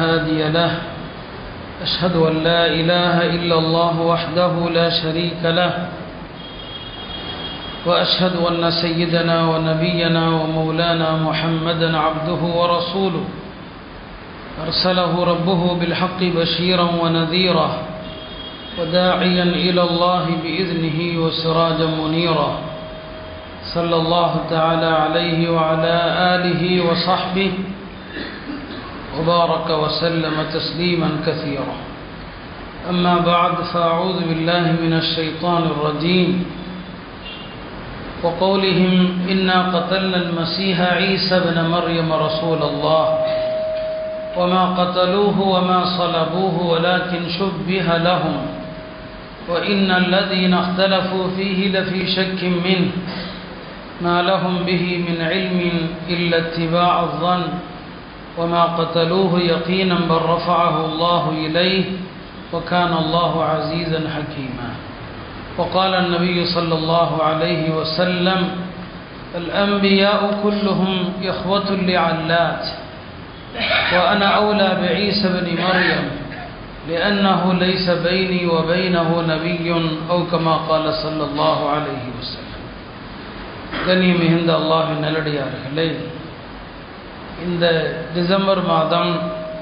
هادي له أشهد أن لا إله إلا الله وحده لا شريك له وأشهد أن سيدنا ونبينا ومولانا محمدا عبده ورسوله أرسله ربه بالحق بشيرا ونذيرا وداعيا إلى الله بإذنه وسراجا منيرا صلى الله تعالى عليه وعلى آله وصحبه وبارك وسلم تسليما كثيرا أما بعد فأعوذ بالله من الشيطان الرجيم وقولهم إنا قتلنا المسيح عيسى بن مريم رسول الله وما قتلوه وما صلبوه ولكن شبه لهم وإن الذين اختلفوا فيه لفي شك منه ما لهم به من علم إلا اتباع الظن وما قتلوه يقينا بل رفعه الله إليه وكان الله عزيزا حكيما وقال النبي صلى الله عليه وسلم الأنبياء كلهم إخوة لعلات وأنا أولى بعيسى بن مريم لأنه ليس بيني وبينه نبي أو كما قال صلى الله عليه وسلم கண்ணியம் மிகுந்த அல்லாஹின் நல்லடியார்களே இந்த டிசம்பர் மாதம்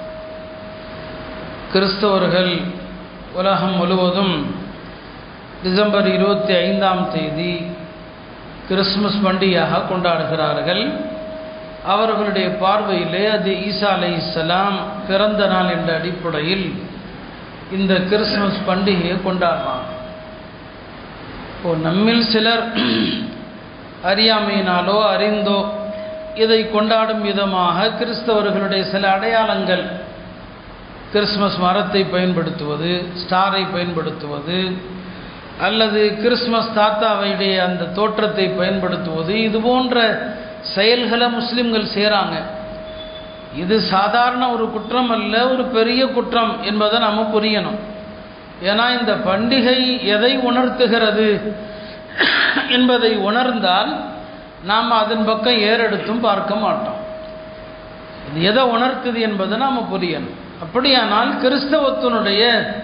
கிறிஸ்தவர்கள் உலகம் முழுவதும் டிசம்பர் இருபத்தி ஐந்தாம் தேதி கிறிஸ்மஸ் பண்டிகையாக கொண்டாடுகிறார்கள் அவர்களுடைய பார்வையிலே அது ஈசா அலை இஸ்லாம் பிறந்த நாள் என்ற அடிப்படையில் இந்த கிறிஸ்மஸ் பண்டிகையை கொண்டாடலாம் இப்போ நம்மில் சிலர் அறியாமையினாலோ அறிந்தோ இதை கொண்டாடும் விதமாக கிறிஸ்தவர்களுடைய சில அடையாளங்கள் கிறிஸ்மஸ் மரத்தை பயன்படுத்துவது ஸ்டாரை பயன்படுத்துவது அல்லது கிறிஸ்மஸ் தாத்தாவையுடைய அந்த தோற்றத்தை பயன்படுத்துவது இது போன்ற செயல்களை முஸ்லிம்கள் செய்கிறாங்க இது சாதாரண ஒரு குற்றம் அல்ல ஒரு பெரிய குற்றம் என்பதை நம்ம புரியணும் ஏன்னா இந்த பண்டிகை எதை உணர்த்துகிறது என்பதை உணர்ந்தால் நாம் அதன் பக்கம் ஏறெடுத்தும் பார்க்க மாட்டோம் இது எதை உணர்த்துது என்பதை நாம் புரியணும் அப்படியானால் கிறிஸ்தவத்தினுடைய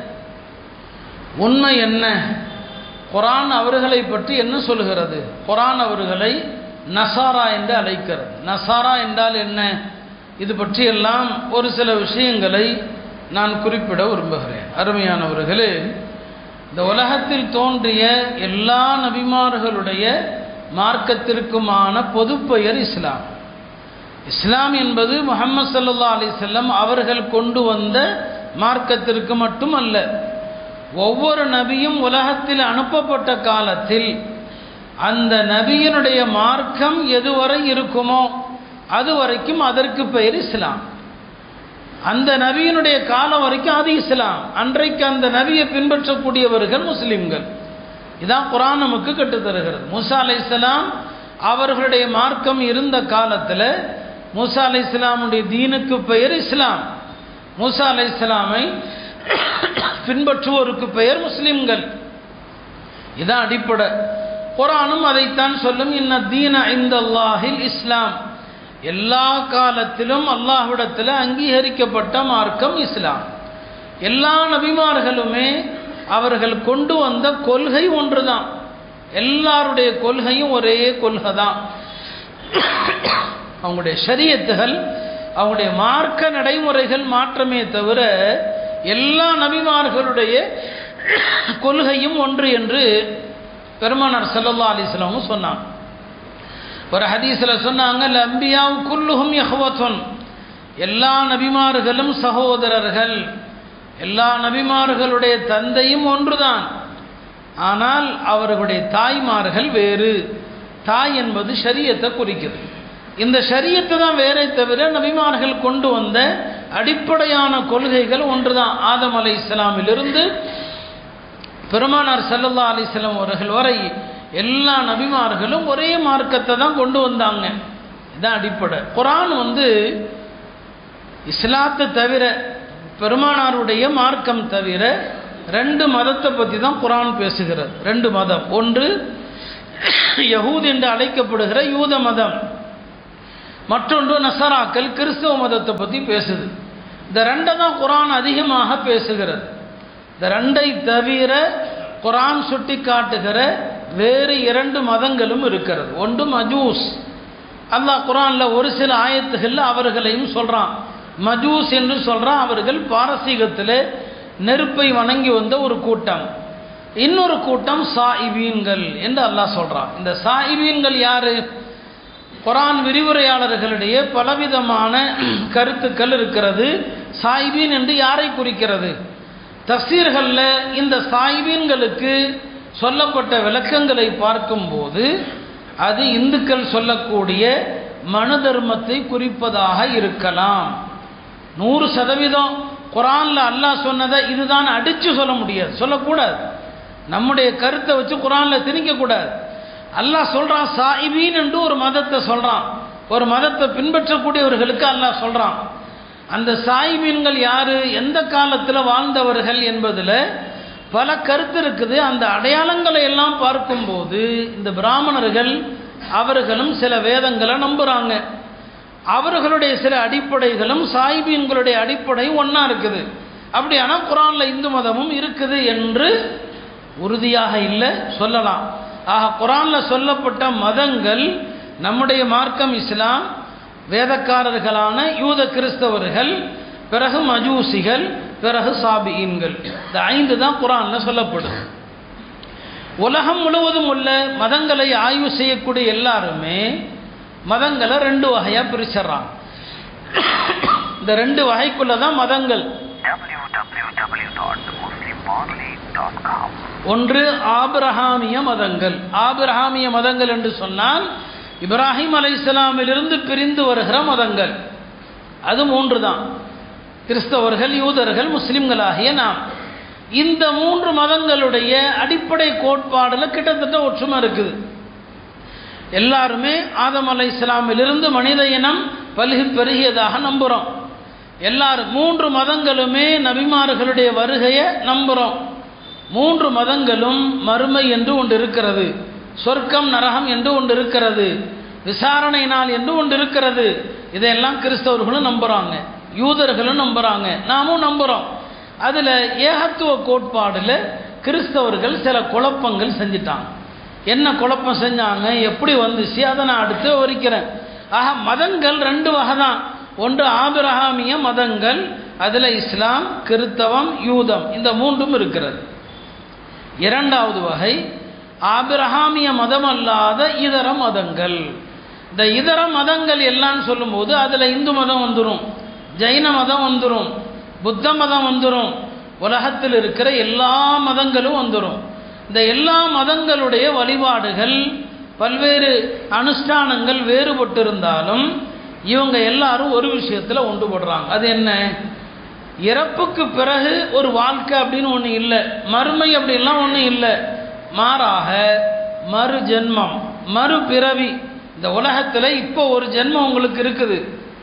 உண்மை என்ன குரான் அவர்களை பற்றி என்ன சொல்கிறது குரான் அவர்களை நசாரா என்று அழைக்கிறது நசாரா என்றால் என்ன இது பற்றியெல்லாம் ஒரு சில விஷயங்களை நான் குறிப்பிட விரும்புகிறேன் அருமையானவர்களே இந்த உலகத்தில் தோன்றிய எல்லா நபிமார்களுடைய மார்க்கத்திற்குமான பொதுப்பெயர் இஸ்லாம் இஸ்லாம் என்பது முகமது சல்லா அலி செல்லம் அவர்கள் கொண்டு வந்த மார்க்கத்திற்கு மட்டுமல்ல ஒவ்வொரு நபியும் உலகத்தில் அனுப்பப்பட்ட காலத்தில் அந்த நபியினுடைய மார்க்கம் எதுவரை இருக்குமோ அது வரைக்கும் அதற்கு பெயர் இஸ்லாம் அந்த நபியினுடைய காலம் வரைக்கும் அது இஸ்லாம் அன்றைக்கு அந்த நபியை பின்பற்றக்கூடியவர்கள் முஸ்லிம்கள் இதான் குரான் நமக்கு கட்டுத்தருகிறது மூசா அலை இஸ்லாம் அவர்களுடைய மார்க்கம் இருந்த காலத்தில் மூசா அலை இஸ்லாமுடைய தீனுக்கு பெயர் இஸ்லாம் மூசா அலை இஸ்லாமை பின்பற்றுவோருக்கு பெயர் முஸ்லிம்கள் இதான் அடிப்படை குரானும் அதைத்தான் சொல்லும் இன்ன தீன இந்த அல்லாஹில் இஸ்லாம் எல்லா காலத்திலும் அல்லாஹ்விடத்தில் அங்கீகரிக்கப்பட்ட மார்க்கம் இஸ்லாம் எல்லா நபிமார்களுமே அவர்கள் கொண்டு வந்த கொள்கை ஒன்று தான் எல்லாருடைய கொள்கையும் ஒரே கொள்கை தான் அவங்களுடைய ஷரியத்துகள் அவங்களுடைய மார்க்க நடைமுறைகள் மாற்றமே தவிர எல்லா நபிமார்களுடைய கொள்கையும் ஒன்று என்று பெருமானார் சல்லல்லா அலிஸ்லாமும் சொன்னாங்க ஒரு ஹதீஸில் சொன்னாங்க லம்பியாவும் குல்லுகும் யஹ்வத்துன் எல்லா நபிமார்களும் சகோதரர்கள் எல்லா நபிமார்களுடைய தந்தையும் ஒன்றுதான் ஆனால் அவர்களுடைய தாய்மார்கள் வேறு தாய் என்பது ஷரியத்தை குறிக்கிறது இந்த ஷரியத்தை தான் வேறே தவிர நபிமார்கள் கொண்டு வந்த அடிப்படையான கொள்கைகள் ஒன்றுதான் ஆதம் அலை இஸ்லாமிலிருந்து பெருமானார் சல்லல்லா அலிஸ்லாம் அவர்கள் வரை எல்லா நபிமார்களும் ஒரே மார்க்கத்தை தான் கொண்டு வந்தாங்க இதுதான் அடிப்படை குரான் வந்து இஸ்லாத்தை தவிர பெருமானாருடைய மார்க்கம் தவிர ரெண்டு மதத்தை பற்றி தான் குரான் பேசுகிறது ரெண்டு மதம் ஒன்று யகூத் என்று அழைக்கப்படுகிற யூத மதம் மற்றொன்று நசராக்கள் கிறிஸ்தவ மதத்தை பற்றி பேசுது இந்த ரெண்டை தான் குரான் அதிகமாக பேசுகிறது இந்த ரெண்டை தவிர குரான் சுட்டி காட்டுகிற வேறு இரண்டு மதங்களும் இருக்கிறது ஒன்று மஜூஸ் அல்லாஹ் குரானில் ஒரு சில ஆயத்துகளில் அவர்களையும் சொல்கிறான் மஜூஸ் என்று சொல்கிறான் அவர்கள் பாரசீகத்தில் நெருப்பை வணங்கி வந்த ஒரு கூட்டம் இன்னொரு கூட்டம் சாயிபீன்கள் என்று அல்லாஹ் சொல்கிறான் இந்த சாயிபீன்கள் யாரு குரான் விரிவுரையாளர்களிடையே பலவிதமான கருத்துக்கள் இருக்கிறது சாயிபீன் என்று யாரை குறிக்கிறது தஃசீர்களில் இந்த சாயிபீன்களுக்கு சொல்லப்பட்ட விளக்கங்களை பார்க்கும்போது அது இந்துக்கள் சொல்லக்கூடிய மனு தர்மத்தை குறிப்பதாக இருக்கலாம் நூறு சதவீதம் குரானில் அல்லாஹ் சொன்னதை இதுதான் அடித்து சொல்ல முடியாது சொல்லக்கூடாது நம்முடைய கருத்தை வச்சு குரானில் திணிக்கக்கூடாது அல்லாஹ் சொல்கிறான் சாயிபீன் என்று ஒரு மதத்தை சொல்கிறான் ஒரு மதத்தை பின்பற்றக்கூடியவர்களுக்கு அல்லாஹ் சொல்கிறான் அந்த சாயிபீன்கள் யார் எந்த காலத்தில் வாழ்ந்தவர்கள் என்பதில் பல கருத்து இருக்குது அந்த அடையாளங்களை எல்லாம் பார்க்கும்போது இந்த பிராமணர்கள் அவர்களும் சில வேதங்களை நம்புகிறாங்க அவர்களுடைய சில அடிப்படைகளும் சாயிபீன்களுடைய அடிப்படை ஒன்றா இருக்குது அப்படியானா குரானில் இந்து மதமும் இருக்குது என்று உறுதியாக இல்லை சொல்லலாம் ஆக குரானில் சொல்லப்பட்ட மதங்கள் நம்முடைய மார்க்கம் இஸ்லாம் வேதக்காரர்களான யூத கிறிஸ்தவர்கள் பிறகு மஜூசிகள் பிறகு சாபியின்கள் இந்த ஐந்து தான் குரானில் சொல்லப்படுது உலகம் முழுவதும் உள்ள மதங்களை ஆய்வு செய்யக்கூடிய எல்லாருமே மதங்களை ரெண்டு வகையாக பிரிச்சிட்றாங்க இந்த ரெண்டு வகைக்குள்ள தான் மதங்கள் www.muslimmonthly.com ஒன்று ஆபிரஹாமிய மதங்கள் ஆபிரஹாமிய மதங்கள் என்று சொன்னால் இப்ராஹிம் அலைஹிஸ்ஸலாமிலிருந்து பிரிந்து வருகிற மதங்கள் அது மூன்று தான் கிறிஸ்தவர்கள் யூதர்கள் முஸ்லிம்களாகிய நாம் இந்த மூன்று மதங்களுடைய அடிப்படை கோட்பாடில் கிட்டத்தட்ட ஒற்றுமை இருக்குது எல்லாருமே ஆதம் அலை இஸ்லாமிலிருந்து மனித இனம் பல்கி பெருகியதாக நம்புகிறோம் எல்லாரும் மூன்று மதங்களுமே நபிமார்களுடைய வருகையை நம்புகிறோம் மூன்று மதங்களும் மறுமை என்று ஒன்று இருக்கிறது சொர்க்கம் நரகம் என்று ஒன்று இருக்கிறது விசாரணை நாள் என்று ஒன்று இருக்கிறது இதையெல்லாம் கிறிஸ்தவர்களும் நம்புகிறாங்க யூதர்களும் நம்புகிறாங்க நாமும் நம்புகிறோம் அதில் ஏகத்துவ கோட்பாடில் கிறிஸ்தவர்கள் சில குழப்பங்கள் செஞ்சிட்டாங்க என்ன குழப்பம் செஞ்சாங்க எப்படி வந்துச்சு அதை நான் அடுத்து விவரிக்கிறேன் ஆக மதங்கள் ரெண்டு வகை தான் ஒன்று ஆபிரஹாமிய மதங்கள் அதில் இஸ்லாம் கிறித்தவம் யூதம் இந்த மூன்றும் இருக்கிறது இரண்டாவது வகை ஆபிரஹாமிய மதம் அல்லாத இதர மதங்கள் இந்த இதர மதங்கள் எல்லாம் சொல்லும்போது அதில் இந்து மதம் வந்துடும் ஜைன மதம் வந்துடும் புத்த மதம் வந்துடும் உலகத்தில் இருக்கிற எல்லா மதங்களும் வந்துடும் இந்த எல்லா மதங்களுடைய வழிபாடுகள் பல்வேறு அனுஷ்டானங்கள் வேறுபட்டு இருந்தாலும் இவங்க எல்லாரும் ஒரு விஷயத்தில் ஒன்றுபடுறாங்க அது என்ன இறப்புக்கு பிறகு ஒரு வாழ்க்கை அப்படின்னு ஒன்று இல்லை மறுமை அப்படின்லாம் ஒன்றும் இல்லை மாறாக மறு ஜென்மம் மறுபிறவி இந்த உலகத்தில் இப்போ ஒரு ஜென்மம் உங்களுக்கு இருக்குது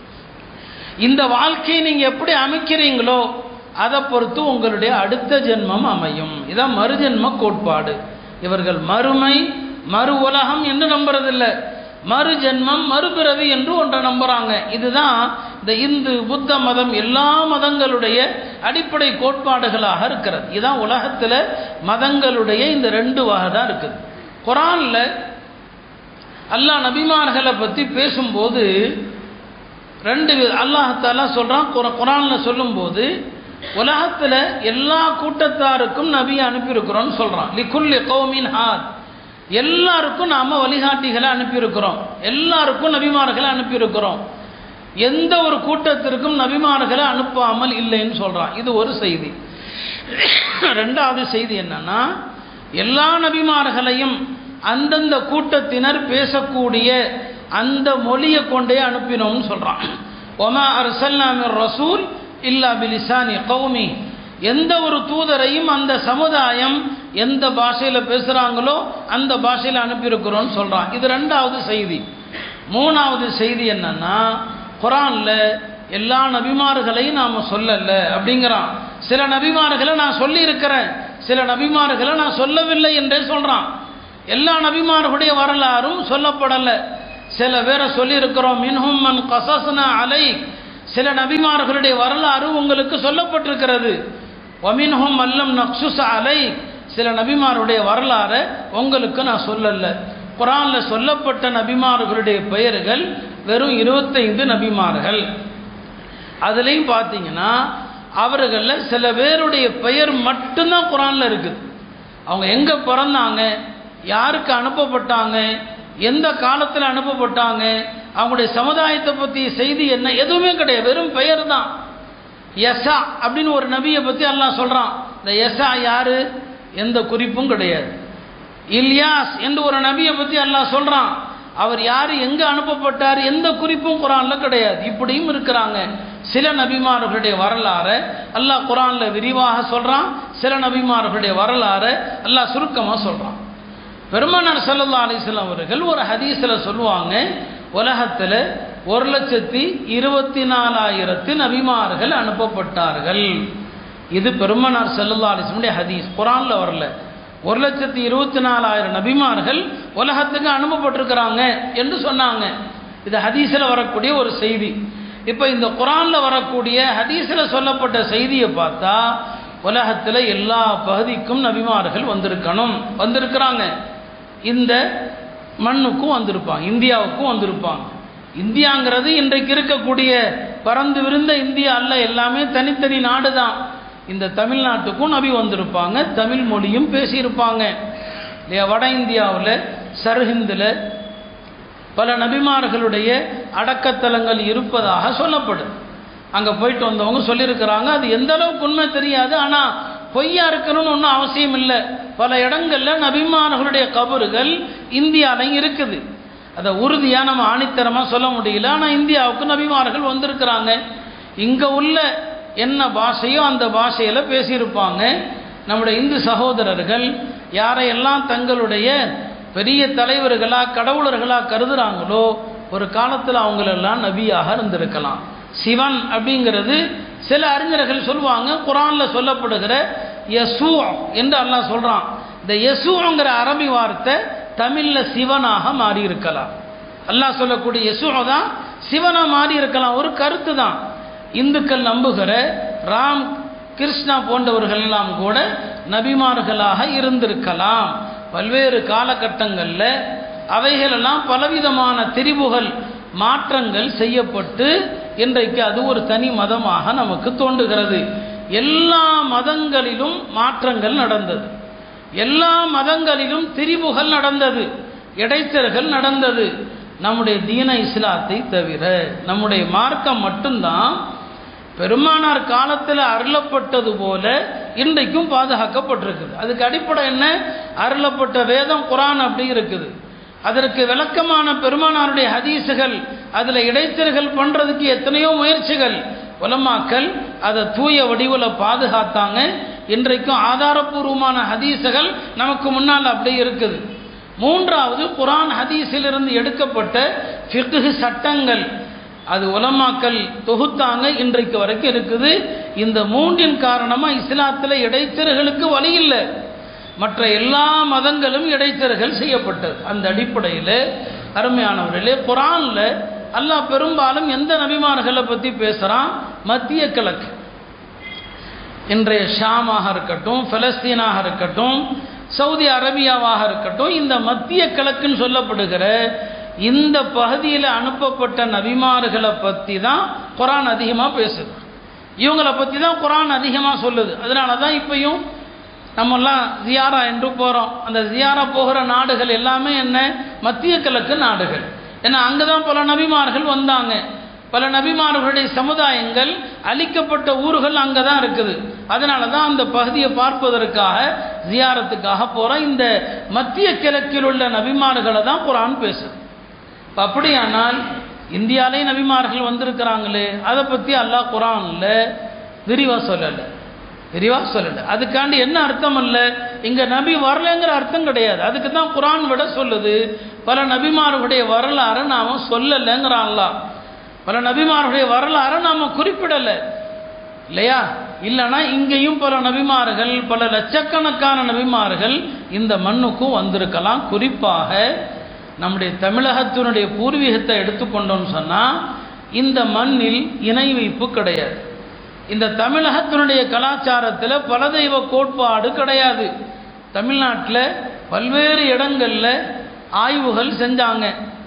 இந்த வாழ்க்கையை நீங்கள் எப்படி அமைக்கிறீங்களோ அதை பொறுத்து உங்களுடைய அடுத்த ஜென்மம் அமையும் இதான் மறுஜென்ம கோட்பாடு இவர்கள் மறுமை மறு உலகம் என்று நம்புறதில்லை மறு ஜென்மம் மறுபிறவி என்று ஒன்றை நம்புகிறாங்க இதுதான் இந்த இந்து புத்த மதம் எல்லா மதங்களுடைய அடிப்படை கோட்பாடுகளாக இருக்கிறது இதுதான் உலகத்தில் மதங்களுடைய இந்த ரெண்டு வகை தான் இருக்குது குரானில் அல்லாஹ் நபிமார்களை பற்றி பேசும்போது ரெண்டு அல்லாஹாலா சொல்கிறான் குரானில் சொல்லும்போது உலகத்தில் எல்லா கூட்டத்தாருக்கும் நபியை அனுப்பியிருக்கிறோன்னு சொல்கிறான் லிகுல்லி கௌமின் ஹாத் எல்லாருக்கும் நாம் வழிகாட்டிகளை அனுப்பியிருக்கிறோம் எல்லாருக்கும் நபிமார்களை அனுப்பியிருக்கிறோம் எந்த ஒரு கூட்டத்திற்கும் நபிமார்களை அனுப்பாமல் இல்லைன்னு சொல்கிறான் இது ஒரு செய்தி ரெண்டாவது செய்தி என்னன்னா எல்லா நபிமார்களையும் அந்தந்த கூட்டத்தினர் பேசக்கூடிய அந்த மொழியை கொண்டே அனுப்பினோம்னு சொல்கிறான் ஒமா அரசல்லாமிர் ரசூல் இல்லா பிலிசானி கௌமி எந்த ஒரு தூதரையும் அந்த சமுதாயம் எந்த பாஷையில் பேசுகிறாங்களோ அந்த பாஷையில் அனுப்பியிருக்கிறோன்னு சொல்கிறான் இது ரெண்டாவது செய்தி மூணாவது செய்தி என்னன்னா குரானில் எல்லா நபிமார்களையும் நாம் சொல்லலை அப்படிங்கிறான் சில நபிமார்களை நான் சொல்லியிருக்கிறேன் சில நபிமார்களை நான் சொல்லவில்லை என்றே சொல்கிறான் எல்லா நபிமார்களுடைய வரலாறும் சொல்லப்படலை சில பேரை சொல்லியிருக்கிறோம் மின்ஹும் மன் கசஸ்னா அலை சில நபிமார்களுடைய வரலாறு உங்களுக்கு சொல்லப்பட்டிருக்கிறது ஒமின்ஹும் அல்லம் நக்சுஸ் அலை சில நபிமாருடைய வரலாறை உங்களுக்கு நான் சொல்லல குரானில் சொல்லப்பட்ட நபிமார்களுடைய பெயர்கள் வெறும் இருபத்தைந்து நபிமார்கள் அதுலேயும் பார்த்தீங்கன்னா அவர்களில் சில பேருடைய பெயர் மட்டும்தான் குரானில் இருக்குது அவங்க எங்கே பிறந்தாங்க யாருக்கு அனுப்பப்பட்டாங்க எந்த காலத்தில் அனுப்பப்பட்டாங்க அவங்களுடைய சமுதாயத்தை பற்றி செய்தி என்ன எதுவுமே கிடையாது வெறும் பெயர் தான் எசா அப்படின்னு ஒரு நபியை பற்றி அல்லாஹ் சொல்கிறான் இந்த எசா யாரு எந்த குறிப்பும் கிடையாது இல்யாஸ் என்று ஒரு நபியை பற்றி அல்லாஹ் சொல்கிறான் அவர் யார் எங்கே அனுப்பப்பட்டார் எந்த குறிப்பும் குரானில் கிடையாது இப்படியும் இருக்கிறாங்க சில நபிமார்களுடைய வரலாறை அல்லாஹ் குரானில் விரிவாக சொல்கிறான் சில நபிமார்களுடைய வரலாறை அல்லாஹ் சுருக்கமாக சொல்கிறான் பெருமானார் சல்லா அலிஸ்லாம் அவர்கள் ஒரு ஹதீஸில் சொல்லுவாங்க உலகத்தில் ஒரு லட்சத்தி இருபத்தி நாலாயிரத்து நபிமார்கள் அனுப்பப்பட்டார்கள் இது பெருமானார் சல்லா அலிஸ்லமுடைய ஹதீஸ் குரானில் வரல ஒரு லட்சத்தி இருபத்தி நாலாயிரம் நபிமார்கள் உலகத்துக்கு அனுப்பப்பட்டிருக்கிறாங்க என்று சொன்னாங்க இது ஹதீஸில் வரக்கூடிய ஒரு செய்தி இப்போ இந்த குரானில் வரக்கூடிய ஹதீஸில் சொல்லப்பட்ட செய்தியை பார்த்தா உலகத்தில் எல்லா பகுதிக்கும் நபிமார்கள் வந்திருக்கணும் வந்திருக்கிறாங்க இந்த மண்ணுக்கும் வந்திருப்பாங்க இந்தியாவுக்கும் வந்திருப்பாங்க இந்தியாங்கிறது இன்றைக்கு இருக்கக்கூடிய பறந்து விருந்த இந்தியா அல்ல எல்லாமே தனித்தனி நாடு தான் இந்த தமிழ்நாட்டுக்கும் நபி வந்திருப்பாங்க தமிழ் மொழியும் பேசியிருப்பாங்க இல்லையா வட இந்தியாவில் சர்ஹிந்தில் பல நபிமார்களுடைய அடக்கத்தலங்கள் இருப்பதாக சொல்லப்படுது அங்கே போயிட்டு வந்தவங்க சொல்லியிருக்கிறாங்க அது எந்த அளவுக்கு உண்மை தெரியாது ஆனால் பொய்யா இருக்கணும்னு ஒன்றும் அவசியம் இல்லை பல இடங்களில் நபிமார்களுடைய கபறுகள் இந்தியாலையும் இருக்குது அதை உறுதியாக நம்ம ஆணித்தரமாக சொல்ல முடியல ஆனால் இந்தியாவுக்கு நபிமார்கள் வந்திருக்கிறாங்க இங்கே உள்ள என்ன பாஷையோ அந்த பாஷையில் பேசியிருப்பாங்க நம்முடைய இந்து சகோதரர்கள் யாரையெல்லாம் தங்களுடைய பெரிய தலைவர்களாக கடவுளர்களாக கருதுகிறாங்களோ ஒரு காலத்தில் அவங்களெல்லாம் நபியாக இருந்திருக்கலாம் சிவன் அப்படிங்கிறது சில அறிஞர்கள் சொல்லுவாங்க குரானில் சொல்லப்படுகிற யசூ என்று அல்லாஹ் சொல்கிறான் இந்த யசூங்கிற அரபி வார்த்தை தமிழில் சிவனாக மாறி இருக்கலாம் அல்லாஹ் சொல்லக்கூடிய யசூ தான் சிவனாக மாறி இருக்கலாம் ஒரு கருத்து தான் இந்துக்கள் நம்புகிற ராம் கிருஷ்ணா போன்றவர்கள் எல்லாம் கூட நபிமார்களாக இருந்திருக்கலாம் பல்வேறு காலகட்டங்களில் அவைகளெல்லாம் பலவிதமான திரிவுகள் மாற்றங்கள் செய்யப்பட்டு இன்றைக்கு அது ஒரு தனி மதமாக நமக்கு தோன்றுகிறது எல்லா மதங்களிலும் மாற்றங்கள் நடந்தது எல்லா மதங்களிலும் திரிவுகள் நடந்தது இடைத்தர்கள் நடந்தது நம்முடைய தீன இஸ்லாத்தை தவிர நம்முடைய மார்க்கம் மட்டும்தான் பெருமானார் காலத்தில் அருளப்பட்டது போல இன்றைக்கும் பாதுகாக்கப்பட்டிருக்குது அதுக்கு அடிப்படை என்ன அருளப்பட்ட வேதம் குரான் அப்படி இருக்குது அதற்கு விளக்கமான பெருமானாருடைய ஹதீஸுகள் அதில் இடைத்தர்கள் பண்ணுறதுக்கு எத்தனையோ முயற்சிகள் உலமாக்கள் அதை தூய வடிவில் பாதுகாத்தாங்க இன்றைக்கும் ஆதாரபூர்வமான ஹதீஸுகள் நமக்கு முன்னால் அப்படியே இருக்குது மூன்றாவது குரான் ஹதீஸிலிருந்து எடுக்கப்பட்ட ஃபிக்ஹு சட்டங்கள் அது உலமாக்கல் தொகுத்தாங்க இன்றைக்கு வரைக்கும் இருக்குது இந்த மூன்றின் காரணமாக இஸ்லாத்தில் இடைத்தர்களுக்கு வழி இல்லை மற்ற எல்லா மதங்களும் இடைத்தர்கள் செய்யப்பட்டது அந்த அடிப்படையில் அருமையானவர்களே குரானில் அல்லாஹ் பெரும்பாலும் எந்த நபிமார்களை பற்றி பேசுகிறான் மத்திய கிழக்கு இன்றைய ஷாமாக இருக்கட்டும் பலஸ்தீனாக இருக்கட்டும் சவுதி அரேபியாவாக இருக்கட்டும் இந்த மத்திய கிழக்குன்னு சொல்லப்படுகிற இந்த பகுதியில் அனுப்பப்பட்ட நபிமார்களை பற்றி தான் குரான் அதிகமாக பேசுது இவங்களை பற்றி தான் குரான் அதிகமாக சொல்லுது அதனால தான் இப்பையும் நம்மெல்லாம் ஜியாரா என்று போகிறோம் அந்த ஜியாரா போகிற நாடுகள் எல்லாமே என்ன மத்திய கிழக்கு நாடுகள் ஏன்னா அங்கே தான் பல நபிமார்கள் வந்தாங்க பல நபிமார்களுடைய சமுதாயங்கள் அழிக்கப்பட்ட ஊர்கள் அங்கே தான் இருக்குது அதனால தான் அந்த பகுதியை பார்ப்பதற்காக ஜியாரத்துக்காக போகிறோம் இந்த மத்திய கிழக்கில் உள்ள நபிமார்களை தான் குரான் பேசுது இப்போ அப்படியானால் இந்தியாவிலே நபிமார்கள் வந்திருக்கிறாங்களே அதை பற்றி அல்லாஹ் குரானில் விரிவாக சொல்லலை விரிவாக சொல்லலை அதுக்காண்டி என்ன அர்த்தம் அல்ல இங்கே நபி வரலைங்கிற அர்த்தம் கிடையாது அதுக்கு தான் குரான் விட சொல்லுது பல நபிமார்களுடைய வரலாறை நாம் சொல்லலைங்கிறான் அல்லாஹ் பல நபிமார்களுடைய வரலாறை நாம் குறிப்பிடலை இல்லையா இல்லைனா இங்கேயும் பல நபிமார்கள் பல லட்சக்கணக்கான நபிமார்கள் இந்த மண்ணுக்கும் வந்திருக்கலாம் குறிப்பாக நம்முடைய தமிழகத்தினுடைய பூர்வீகத்தை எடுத்துக்கொண்டோம்னு சொன்னால் இந்த மண்ணில் இணை வைப்பு கிடையாது இந்த தமிழகத்தினுடைய கலாச்சாரத்தில் பலதெய்வ கோட்பாடு கிடையாது தமிழ்நாட்டில் பல்வேறு இடங்களில் ஆய்வுகள் செஞ்சாங்க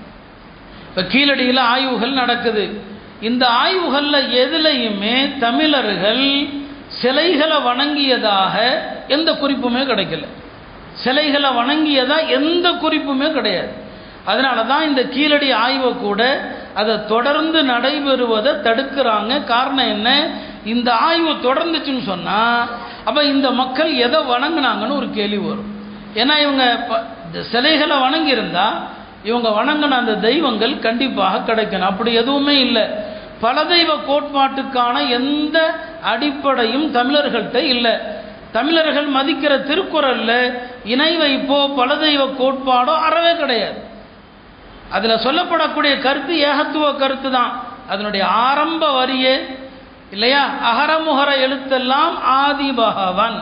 இப்போ கீழடியில் ஆய்வுகள் நடக்குது இந்த ஆய்வுகளில் எதுலையுமே தமிழர்கள் சிலைகளை வணங்கியதாக எந்த குறிப்புமே கிடைக்கல சிலைகளை வணங்கியதா எந்த குறிப்புமே கிடையாது அதனால தான் இந்த கீழடி ஆய்வை கூட அதை தொடர்ந்து நடைபெறுவதை தடுக்கிறாங்க காரணம் என்ன இந்த ஆய்வு தொடர்ந்துச்சுன்னு சொன்னால் அப்போ இந்த மக்கள் எதை வணங்குனாங்கன்னு ஒரு கேள்வி வரும் ஏன்னா இவங்க ப- இந்த சிலைகளை வணங்கியிருந்தா இவங்க வணங்கின அந்த தெய்வங்கள் கண்டிப்பாக கிடைக்கணும் அப்படி எதுவுமே இல்லை பல தெய்வ கோட்பாட்டுக்கான எந்த அடிப்படையும் தமிழர்கள்ட்ட இல்லை தமிழர்கள் மதிக்கிற திருக்குறள்ல இணை வைப்போ பல தெய்வ கோட்பாடோ அறவே கிடையாது அதில் சொல்லப்படக்கூடிய கருத்து ஏகத்துவ கருத்து தான் அதனுடைய ஆரம்ப வரியே இல்லையா அகரமுகர எழுத்தெல்லாம் ஆதி பகவன்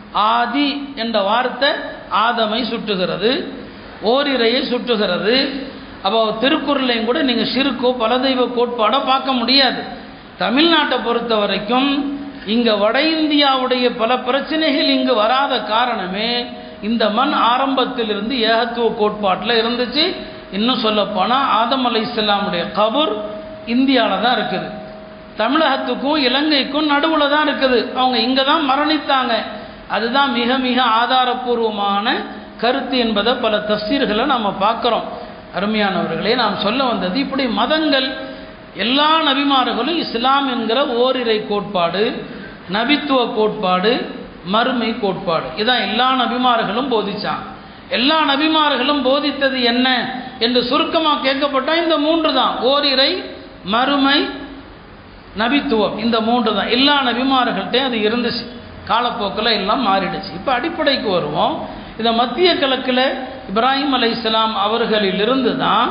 ஆதி என்ற வார்த்தை ஆதமை சுட்டுகிறது ஓரிரையை சுட்டுகிறது அப்போ திருக்குறளையும் கூட நீங்கள் சிறுக்கோ பலதெய்வ கோட்பாடோ பார்க்க முடியாது தமிழ்நாட்டை பொறுத்த வரைக்கும் இங்கே வட இந்தியாவுடைய பல பிரச்சனைகள் இங்கு வராத காரணமே இந்த மண் ஆரம்பத்திலிருந்து ஏகத்துவ கோட்பாட்டில் இருந்துச்சு இன்னும் சொல்லப்போனால் ஆதம் அலை இஸ்லாமுடைய கபூர் இந்தியாவில் தான் இருக்குது தமிழகத்துக்கும் இலங்கைக்கும் நடுவில் தான் இருக்குது அவங்க இங்கே தான் மரணித்தாங்க அதுதான் மிக மிக ஆதாரபூர்வமான கருத்து என்பதை பல தஃசீர்களை நம்ம பார்க்குறோம் அருமையானவர்களே நாம் சொல்ல வந்தது இப்படி மதங்கள் எல்லா நபிமார்களும் இஸ்லாம் என்கிற ஓரிரை கோட்பாடு நபித்துவ கோட்பாடு மறுமை கோட்பாடு இதான் எல்லா நபிமார்களும் போதிச்சாங்க எல்லா நபிமார்களும் போதித்தது என்ன என்று சுருக்கமாக கேட்கப்பட்டால் இந்த மூன்று தான் ஓரிரை மறுமை நபித்துவம் இந்த மூன்று தான் எல்லா நபிமார்கள்ட்டையும் அது இருந்துச்சு காலப்போக்கில் எல்லாம் மாறிடுச்சு இப்போ அடிப்படைக்கு வருவோம் இந்த மத்திய கிழக்கில் இப்ராஹிம் அலை இஸ்லாம் அவர்களிலிருந்து தான்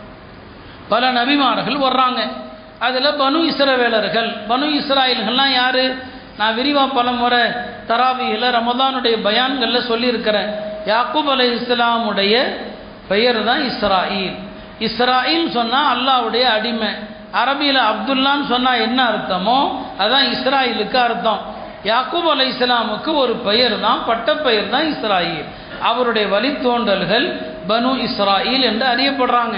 பல நபிமார்கள் வர்றாங்க அதில் பனு இஸ்ரவேலர்கள் பனு இஸ்ராயல்கள்லாம் யார் நான் விரிவாக பல முறை தராவியில் ரமதானுடைய பயான்களில் சொல்லியிருக்கிறேன் யாக்கூப் அலை இஸ்லாமுடைய பெயர் தான் இஸ்ராயில் இஸ்ராயில் சொன்னால் அல்லாவுடைய அடிமை அரபியில் அப்துல்லான்னு சொன்னால் என்ன அர்த்தமோ அதான் இஸ்ராயிலுக்கு அர்த்தம் யாக்கூப் அலை இஸ்லாமுக்கு ஒரு பெயர் தான் பட்டப்பெயர் தான் இஸ்ராயில் அவருடைய வழித்தோன்றல்கள் பனு இஸ்ராயில் என்று அறியப்படுறாங்க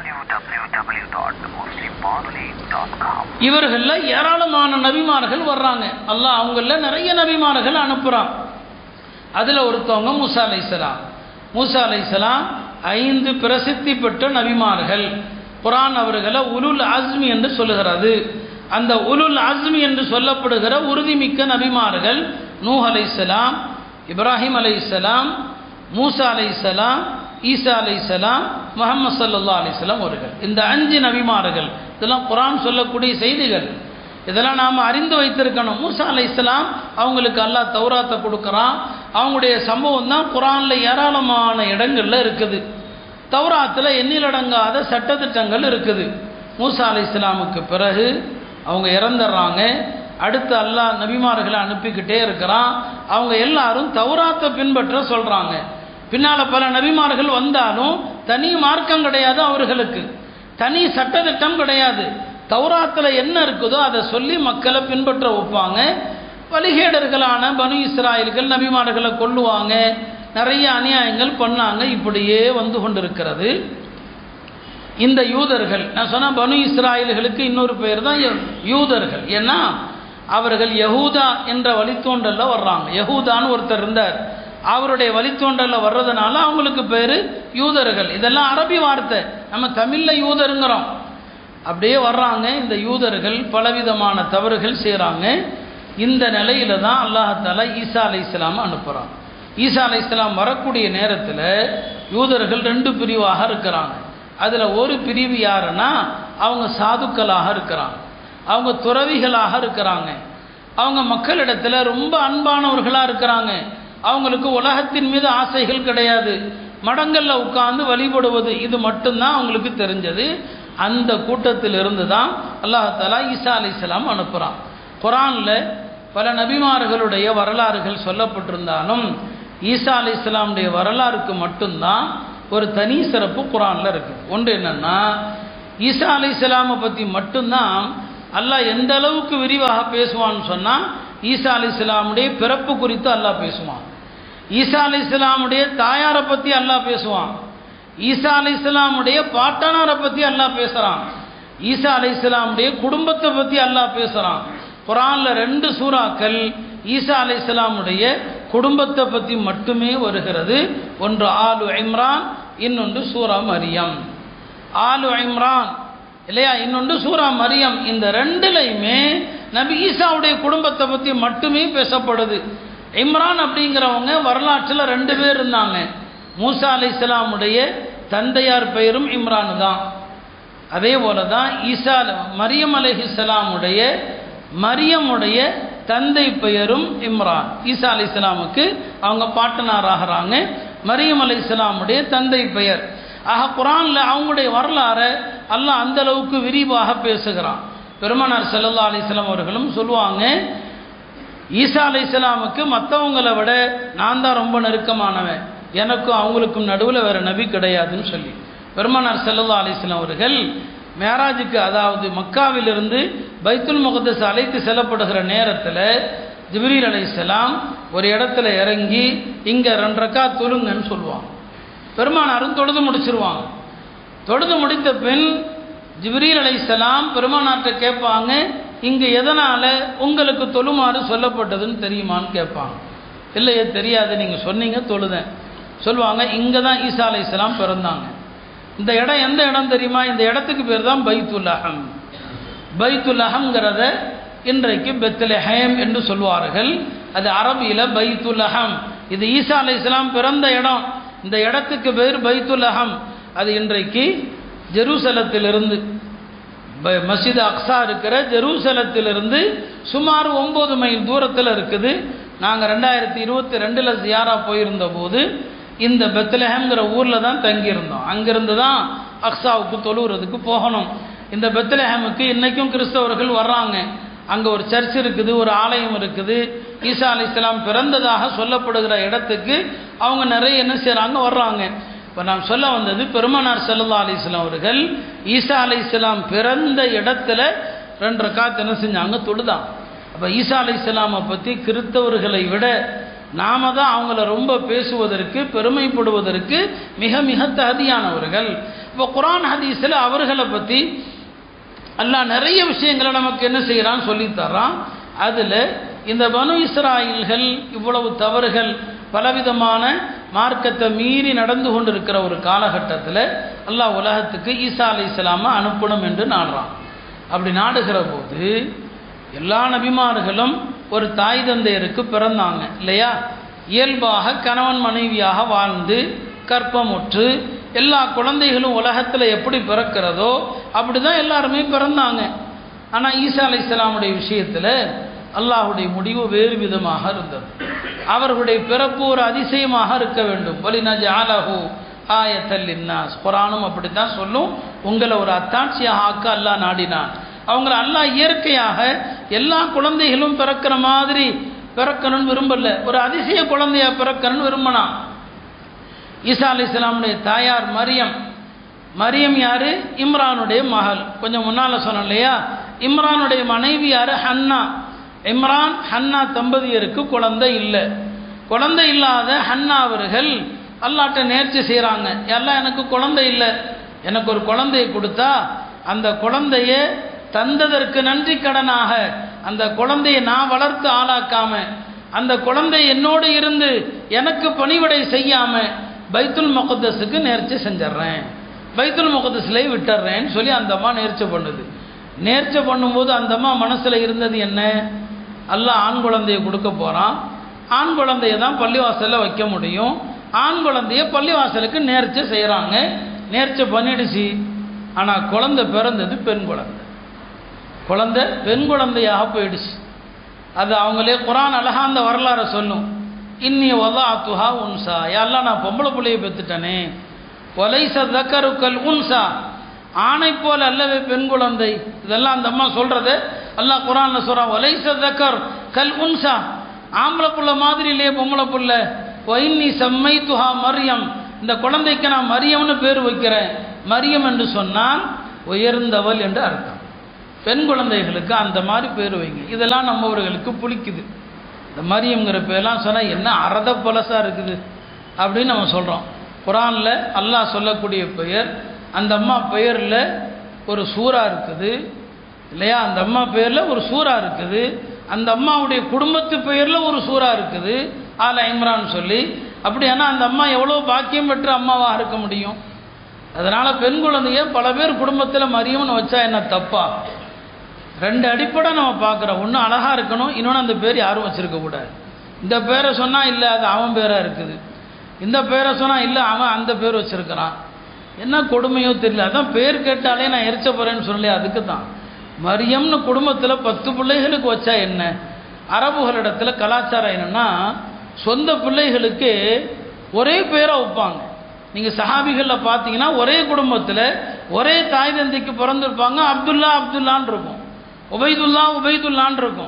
www.muslimmonolith.com இவர்களில் ஏராளமான நபிமார்கள் வர்றாங்க அல்லாஹ் அவங்கள நிறைய நபிமார்கள் அனுப்புகிறான் அதில் ஒருத்தவங்க மூசா அலைசலாம் மூசா அலைசலாம் ஐந்து பிரசித்தி பெற்ற நபிமார்கள் குரான் அவர்களை உலுல் அஸ்மி என்று சொல்லுகிறது அந்த உலுல் அஸ்மி என்று சொல்லப்படுகிற உறுதிமிக்க நபிமார்கள் நூஹ் அலைசலாம் இப்ராஹிம் அலைசலாம் மூசா அலைசலாம் ஈசா அலைசலாம் முகமது சல்லா அலிஸ்லாம் அவர்கள் இந்த அஞ்சு நபிமார்கள் இதெல்லாம் குரான் சொல்லக்கூடிய செய்திகள் இதெல்லாம் நாம் அறிந்து வைத்திருக்கணும் மூசா அலை இஸ்லாம் அவங்களுக்கு அல்லாஹ் தௌராத்தை கொடுக்குறான் அவங்களுடைய சம்பவம் தான் குரானில் ஏராளமான இடங்களில் இருக்குது தௌராத்தில் எண்ணிலடங்காத சட்டத்திட்டங்கள் இருக்குது மூசா அலை இஸ்லாமுக்கு பிறகு அவங்க இறந்துடுறாங்க அடுத்து அல்லாஹ் நபிமார்களை அனுப்பிக்கிட்டே இருக்கிறான் அவங்க எல்லாரும் தௌராத்தை பின்பற்ற சொல்கிறாங்க பின்னால் பல நபிமார்கள் வந்தாலும் தனி மார்க்கம் கிடையாது அவர்களுக்கு தனி சட்டத்திட்டம் கிடையாது தௌராத்தில் என்ன இருக்குதோ அதை சொல்லி மக்களை பின்பற்ற வைப்பாங்க வழிகேடர்களான பனு இஸ்ராயல்கள் நபிமார்களை கொல்லுவாங்க நிறைய அநியாயங்கள் பண்ணாங்க இப்படியே வந்து கொண்டிருக்கிறது இந்த யூதர்கள் நான் சொன்ன பனு இஸ்ராயல்களுக்கு இன்னொரு பெயர் தான் யூ- யூதர்கள் ஏன்னா அவர்கள் யஹூதா என்ற வழித்தோன்றல்ல வர்றாங்க யஹூதான்னு ஒருத்தர் இருந்தார் அவருடைய வழித்தோன்றல்ல வர்றதுனால அவங்களுக்கு பேர் யூதர்கள் இதெல்லாம் அரபி வார்த்தை நம்ம தமிழில் யூதருங்கிறோம் அப்படியே வர்றாங்க இந்த யூதர்கள் பலவிதமான தவறுகள் செய்கிறாங்க இந்த நிலையில தான் அல்லாஹால ஈசா அலை இஸ்லாம் அனுப்புகிறான் ஈசா அலை இஸ்லாம் வரக்கூடிய நேரத்தில் யூதர்கள் ரெண்டு பிரிவாக இருக்கிறாங்க அதில் ஒரு பிரிவு யாருன்னா அவங்க சாதுக்களாக இருக்கிறாங்க அவங்க துறவிகளாக இருக்கிறாங்க அவங்க மக்களிடத்தில் ரொம்ப அன்பானவர்களாக இருக்கிறாங்க அவங்களுக்கு உலகத்தின் மீது ஆசைகள் கிடையாது மடங்களில் உட்கார்ந்து வழிபடுவது இது மட்டும்தான் அவங்களுக்கு தெரிஞ்சது அந்த கூட்டத்திலிருந்து தான் அல்லாஹாலா ஈசா அலைஹிஸ்ஸலாம் அனுப்புகிறான் குரானில் பல நபிமார்களுடைய வரலாறுகள் சொல்லப்பட்டிருந்தாலும் ஈசா அலைஹிஸ்ஸலாமுடைய வரலாறுக்கு மட்டும்தான் ஒரு தனி சிறப்பு குரானில் இருக்குது ஒன்று என்னென்னா ஈசா அலை இஸ்லாமை பற்றி மட்டும்தான் அல்லாஹ் எந்த அளவுக்கு விரிவாக பேசுவான்னு சொன்னால் ஈசா அலை இஸ்லாமுடைய பிறப்பு குறித்து அல்லாஹ் பேசுவான் ஈசா அலை இஸ்லாமுடைய தாயாரை பற்றி அல்லாஹ் பேசுவான் ஈசா அலை இஸ்லாமுடைய பாட்டனாரை பற்றி அல்லாஹ் பேசுகிறான் ஈசா அலை இஸ்லாமுடைய குடும்பத்தை பற்றி அல்லாஹ் பேசுகிறான் குரானில் ரெண்டு சூறாக்கள் ஈசா அலை இஸ்லாமுடைய குடும்பத்தை பற்றி மட்டுமே வருகிறது ஒன்று ஆலு இம்ரான் இன்னொன்று சூரா மரியம் ஆலு இம்ரான் இல்லையா இன்னொன்று சூரா மரியம் இந்த ரெண்டுலையுமே நபி ஈசாவுடைய குடும்பத்தை பற்றி மட்டுமே பேசப்படுது இம்ரான் அப்படிங்கிறவங்க வரலாற்றில் ரெண்டு பேர் இருந்தாங்க மூசா அலை இஸ்லாமுடைய தந்தையார் பெயரும் இம்ரான் தான் அதே போல தான் ஈசா மரியம் அலைஹிஸ்ஸலாமுடைய மரியமுடைய தந்தை பெயரும் இம்ரான் ஈசா அலை இஸ்லாமுக்கு அவங்க பாட்டனார் ஆகிறாங்க மரியம் அலை இஸ்லாமுடைய தந்தை பெயர் ஆக குரானில் அவங்களுடைய வரலாறை அல்லாஹ் அந்த அளவுக்கு விரிவாக பேசுகிறான் பெருமனார் செல்லல்லா அலிஸ்லாம் அவர்களும் சொல்லுவாங்க ஈசா அலை இஸ்லாமுக்கு மற்றவங்களை விட நான் தான் ரொம்ப நெருக்கமானவன் எனக்கும் அவங்களுக்கும் நடுவில் வேறு நபி கிடையாதுன்னு சொல்லி பெருமனார் செல்லல்லா அலிஸ்லாம் அவர்கள் மேராஜுக்கு அதாவது மக்காவிலிருந்து பைத்துல் முகத்தஸ் அழைத்து செல்லப்படுகிற நேரத்தில் ஜிப்ரீல் அலைஹிஸ்ஸலாம் ஒரு இடத்துல இறங்கி இங்கே ரெண்டு ரக்கா தொழுங்கன்னு சொல்லுவாங்க பெருமானாரும் தொழுது முடிச்சிருவாங்க தொழுது முடித்த பின் ஜிப்ரீல் அலைஹிஸ்ஸலாம் பெருமானார்ட்ட கேட்பாங்க இங்கே எதனால் உங்களுக்கு தொழுமாறு சொல்லப்பட்டதுன்னு தெரியுமான்னு கேட்பாங்க இல்லையே தெரியாது நீங்கள் சொன்னீங்க தொழுதேன் சொல்லுவாங்க இங்கே தான் ஈசா அலைஹிஸ்ஸலாம் பிறந்தாங்க இந்த இடம் எந்த இடம் தெரியுமா இந்த இடத்துக்கு பேர் தான் பைத்துல் அஹம் பைத்துல் அஹம்ங்கிறத இன்றைக்கு பெத்லஹேம் என்று சொல்வார்கள் அது அரபியில் பைத்துல் அஹம் இது ஈசா அலை இஸ்லாம் பிறந்த இடம் இந்த இடத்துக்கு பேர் பைத்துல் அஹம் அது இன்றைக்கு ஜெருசலத்திலிருந்து ப- மஸ்ஜித் அக்ஸா இருக்கிற ஜெருசலத்திலிருந்து சுமார் ஒம்பது மைல் தூரத்தில் இருக்குது நாங்கள் ரெண்டாயிரத்தி இருபத்தி ரெண்டில் ஜியாரா போயிருந்த போது இந்த பெத்லஹேம்ங்கிற ஊரில் தான் தங்கியிருந்தோம் அங்கிருந்து தான் அக்ஸாவுக்கு தொழுகிறதுக்கு போகணும் இந்த பெத்லஹேமுக்கு இன்றைக்கும் கிறிஸ்தவர்கள் வர்றாங்க அங்கே ஒரு சர்ச் இருக்குது ஒரு ஆலயம் இருக்குது ஈசா அலி இஸ்லாம் பிறந்ததாக சொல்லப்படுகிற இடத்துக்கு அவங்க நிறைய என்ன செய்கிறாங்க வர்றாங்க இப்போ நான் சொல்ல வந்தது பெருமானார் சல்லா அலி இஸ்லாம் அவர்கள் ஈசா அலி இஸ்லாம் பிறந்த இடத்துல ரெண்டு ரக்காத் என்ன செஞ்சாங்க தொழுதான் அப்போ ஈசா அலி இஸ்லாமை பற்றி கிறிஸ்தவர்களை விட நாம தான் அவங்கள ரொம்ப பேசுவதற்கு பெருமைப்படுவதற்கு மிக மிக தகுதியானவர்கள் இப்போ குரான் ஹதீஸில் அவர்களை பற்றி அல்லாஹ் நிறைய விஷயங்களை நமக்கு என்ன செய்கிறான்னு சொல்லித்தரான் அதில் இந்த பனு இஸ்ராயில்கள் இவ்வளவு தவறுகள் பலவிதமான மார்க்கத்தை மீறி நடந்து கொண்டிருக்கிற ஒரு காலகட்டத்தில் அல்லாஹ் உலகத்துக்கு ஈசா அலி இஸ்லாமை அனுப்பணும் என்று நாடுறான் அப்படி நாடுகிற போது எல்லா நபிமார்களும் ஒரு தாய் தந்தையருக்கு பிறந்தாங்க இல்லையா இயல்பாக கணவன் மனைவியாக வாழ்ந்து கற்பமுற்று எல்லா குழந்தைகளும் உலகத்தில் எப்படி பிறக்கிறதோ அப்படி தான் எல்லாருமே பிறந்தாங்க ஆனால் ஈசா அலை இஸ்லாமுடைய விஷயத்தில் அல்லாஹுடைய முடிவு வேறு விதமாக இருந்தது அவர்களுடைய பிறப்பு ஒரு அதிசயமாக இருக்க வேண்டும் வலினஜ ஆலஹூ ஆயத்தல் இன்னாஸ் குரானும் அப்படி தான் சொல்லும் உங்களை ஒரு அத்தாட்சியாக ஆக்க அல்லாஹ் நாடினான் அவங்கள அல்லாஹ் இயற்கையாக எல்லா குழந்தைகளும் பிறக்கிற மாதிரி பிறக்கணும்னு விரும்பல ஒரு அதிசய குழந்தையா பிறக்கணும்னு விரும்பினான் ஈசா அலி இஸ்லாமுடைய தாயார் மரியம் மரியம் யாரு இம்ரானுடைய மகள் கொஞ்சம் முன்னால் சொன்னோம் இல்லையா இம்ரானுடைய மனைவி யாரு ஹன்னா இம்ரான் ஹன்னா தம்பதியருக்கு குழந்தை இல்லை குழந்தை இல்லாத ஹன்னா அவர்கள் அல்லாட்ட நேர்ச்சி செய்கிறாங்க எல்லாம் எனக்கு குழந்தை இல்லை எனக்கு ஒரு குழந்தையை கொடுத்தா அந்த குழந்தைய தந்ததற்கு நன்றி கடனாக அந்த குழந்தையை நான் வளர்த்து ஆளாக்காம அந்த குழந்தை என்னோடு இருந்து எனக்கு பணிவிடை செய்யாம பைத்துல் முகத்தஸுக்கு நேர்ச்சி செஞ்சிட்றேன் பைத்துல் முகத்தஸ்லேயே விட்டுறேன்னு சொல்லி அந்த அம்மா நேர்ச்சி பண்ணுது நேர்ச்சி பண்ணும்போது அந்த அம்மா மனசில் இருந்தது என்ன அல்லாஹ் ஆண் குழந்தையை கொடுக்க போகிறான் ஆண் குழந்தைய தான் பள்ளிவாசலில் வைக்க முடியும் ஆண் குழந்தைய பள்ளிவாசலுக்கு நேர்ச்சி செய்கிறாங்க நேர்ச்சி பண்ணிடுச்சு ஆனால் குழந்தை பிறந்தது பெண் குழந்தை குழந்தை பெண் குழந்தையாக போயிடுச்சு அது அவங்களே குரான் அழகா அந்த வரலாறை சொல்லும் இன்னி ஒலா துஹா உன்சா யாரெல்லாம் நான் பொம்பளை பிள்ளையை பெற்றுட்டனே ஒலைச தக்கருக்கல் உன்சா ஆணை போல் அல்லவே பெண் குழந்தை இதெல்லாம் அந்த அம்மா சொல்றது அல்லாஹ் குரான்ல சொல்றான் ஒலைச தக்கர் கல் உன்சா ஆம்பளை புள்ள மாதிரி இல்லையே பொம்பளை புள்ள ஒயின்னி செம்மை துஹா மரியம் இந்த குழந்தைக்கு நான் மரியம்னு பேர் வைக்கிறேன் மரியம் என்று சொன்னால் உயர்ந்தவள் என்று அர்த்தம் பெண் குழந்தைகளுக்கு அந்த மாதிரி பேர் வைங்க இதெல்லாம் நம்மவர்களுக்கு புளிக்குது இந்த மரியம்ங்கிற பேர்லாம் சொன்னால் என்ன அறத பழசாக இருக்குது அப்படின்னு நம்ம சொல்கிறோம் குரானில் அல்லாஹ் சொல்லக்கூடிய பெயர் அந்த அம்மா பெயரில் ஒரு சூறா இருக்குது இல்லையா அந்த அம்மா பேரில் ஒரு சூறா இருக்குது அந்த அம்மாவுடைய குடும்பத்து பெயரில் ஒரு சூறா இருக்குது ஆல இம்ரான் சொல்லி அப்படியானா அந்த அம்மா எவ்வளோ பாக்கியம் பெற்ற அம்மாவாக இருக்க முடியும் அதனால் பெண் குழந்தைய பல பேர் குடும்பத்தில் மரியம்னு வச்சா என்ன தப்பா ரெண்டு அடிப்படை நம்ம பார்க்குறோம் ஒன்று அழகாக இருக்கணும் இன்னொன்று அந்த பேர் யாரும் வச்சுருக்க கூடாது இந்த பேரை சொன்னால் இல்லை அது அவன் பேராக இருக்குது இந்த பேரை சொன்னால் இல்லை அவன் அந்த பேர் வச்சுருக்கிறான் என்ன கொடுமையோ தெரியல அதான் பேர் கேட்டாலே நான் எரிச்ச போகிறேன்னு சொல்லி அதுக்கு தான் மரியம்னு குடும்பத்தில் பத்து பிள்ளைகளுக்கு வச்சா என்ன அரபுகளிடத்தில் கலாச்சாரம் என்னென்னா சொந்த பிள்ளைகளுக்கு ஒரே பேரை வைப்பாங்க நீங்கள் சஹாபிகளில் பார்த்தீங்கன்னா ஒரே குடும்பத்தில் ஒரே தாய் தந்தைக்கு பிறந்திருப்பாங்க அப்துல்லா அப்துல்லான்னு இருக்கும் உபைதுல்லா உபைதுல்லான்னு இருக்கும்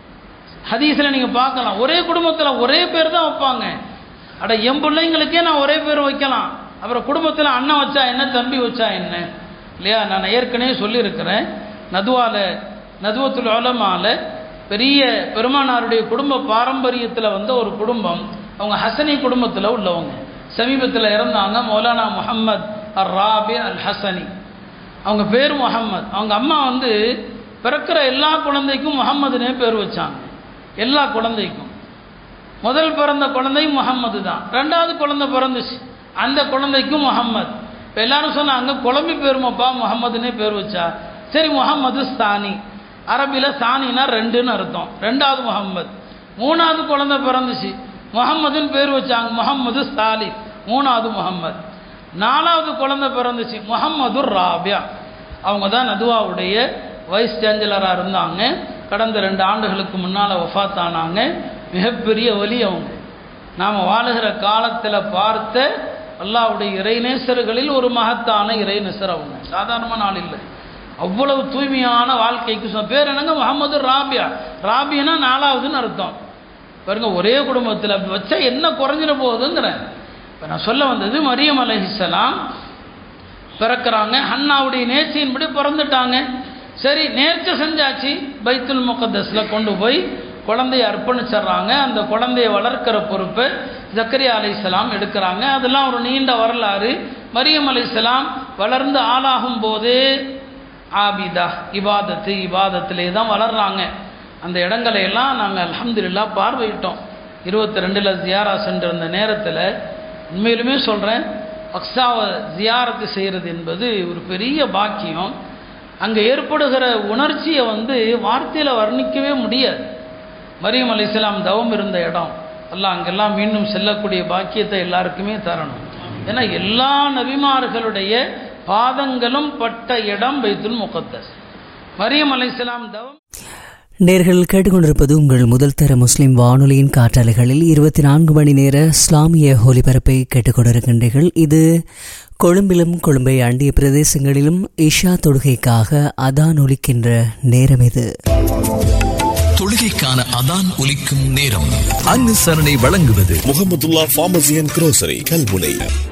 ஹதீஸில் நீங்கள் பார்க்கலாம் ஒரே குடும்பத்தில் ஒரே பேர் தான் வைப்பாங்க அட என் பிள்ளைங்களுக்கே நான் ஒரே பேர் வைக்கலாம் அப்புறம் குடும்பத்தில் அண்ணன் வச்சா என்ன தம்பி வச்சா என்ன இல்லையா நான் ஏற்கனவே சொல்லியிருக்கிறேன் நதுவால நதுவத்துல் உலமால பெரிய பெருமானாருடைய குடும்ப பாரம்பரியத்தில் வந்த ஒரு குடும்பம் அவங்க ஹசனி குடும்பத்தில் உள்ளவங்க சமீபத்தில் இறந்தாங்க மௌலானா முஹம்மத் அர் ராபி அல் ஹசனி அவங்க பேர் முஹம்மத் அவங்க அம்மா வந்து பிறக்கிற எல்லா குழந்தைக்கும் முகம்மதுனே பேர் வச்சாங்க எல்லா குழந்தைக்கும் முதல் பிறந்த குழந்தையும் முகம்மது தான் ரெண்டாவது குழந்தை பிறந்துச்சு அந்த குழந்தைக்கும் முகம்மது இப்போ எல்லாரும் சொன்னாங்க குழம்பி பேருமாப்பா முகம்மதுனே பேர் வச்சா சரி முகம்மது சானி அரபியில் சானினா ரெண்டுன்னு அர்த்தம் ரெண்டாவது முகம்மது மூணாவது குழந்தை பிறந்துச்சு முகம்மதுன்னு பேர் வச்சாங்க முகம்மது சாலி மூணாவது முகம்மது நாலாவது குழந்தை பிறந்துச்சு முகம்மது ராபியா அவங்க தான் நதுவாவுடைய வைஸ் சான்சலராக இருந்தாங்க கடந்த ரெண்டு ஆண்டுகளுக்கு முன்னால் வஃத் ஆனாங்க மிகப்பெரிய வலி அவங்க நாம் வாழுகிற காலத்தில் பார்த்த அல்லாவுடைய இறைநேசர்களில் ஒரு மகத்தான இறைநேசர் அவங்க சாதாரணமான ஆள் இல்லை அவ்வளவு தூய்மையான வாழ்க்கைக்கு சொ பேர் என்னங்க முகமது ராபியா ராபியனா நாலாவதுன்னு அர்த்தம் பாருங்க ஒரே குடும்பத்தில் அப்படி வச்சா என்ன குறைஞ்சிட போகுதுங்கிறேன் இப்போ நான் சொல்ல வந்தது மரியம் அலஹிசலாம் பிறக்கிறாங்க ஹன்னாவுடைய நேர்ச்சியின்படி பிறந்துட்டாங்க சரி நேர்ச்சி செஞ்சாச்சு பைத்துல் முகத்தஸில் கொண்டு போய் குழந்தைய அர்ப்பணிச்சிடுறாங்க அந்த குழந்தைய வளர்க்கிற பொறுப்பை ஜக்கரியா அலைசலாம் எடுக்கிறாங்க அதெல்லாம் ஒரு நீண்ட வரலாறு மரியம் அலைசலாம் வளர்ந்து ஆளாகும் போதே ஆபிதா இபாதத்து இபாதத்திலே தான் வளர்றாங்க அந்த இடங்களை எல்லாம் நாங்கள் அலமதுல்லா பார்வையிட்டோம் இருபத்தி ரெண்டில் ஜியாரா சென்றிருந்த நேரத்தில் உண்மையிலுமே சொல்கிறேன் அக்ஸாவை ஜியாரத்து செய்கிறது என்பது ஒரு பெரிய பாக்கியம் அங்கே ஏற்படுகிற உணர்ச்சியை வந்து வார்த்தையில் வர்ணிக்கவே முடியாது மரியம் அலி இஸ்லாம் தவம் இருந்த இடம் எல்லாம் அங்கெல்லாம் மீண்டும் செல்லக்கூடிய பாக்கியத்தை எல்லாருக்குமே தரணும் ஏன்னா எல்லா நபிமார்களுடைய பாதங்களும் பட்ட இடம் பைத்துல் முகத்தஸ் மரியம் அலி இஸ்லாம் தவம் நேர்கள் கேட்டுக்கொண்டிருப்பது உங்கள் முதல் தர முஸ்லிம் வானொலியின் காற்றாலைகளில் இருபத்தி நான்கு மணி நேர இஸ்லாமிய ஒலிபரப்பை கேட்டுக்கொண்டிருக்கின்றீர்கள் இது கொழும்பிலும் கொழும்பை அண்டிய பிரதேசங்களிலும் இஷா தொழுகைக்காக அதான் ஒலிக்கின்ற நேரம் இது தொழுகைக்கான அதான் ஒலிக்கும் நேரம் அனுசரணை வழங்குவது Mohamedullah pharmacy and grocery Kalmunai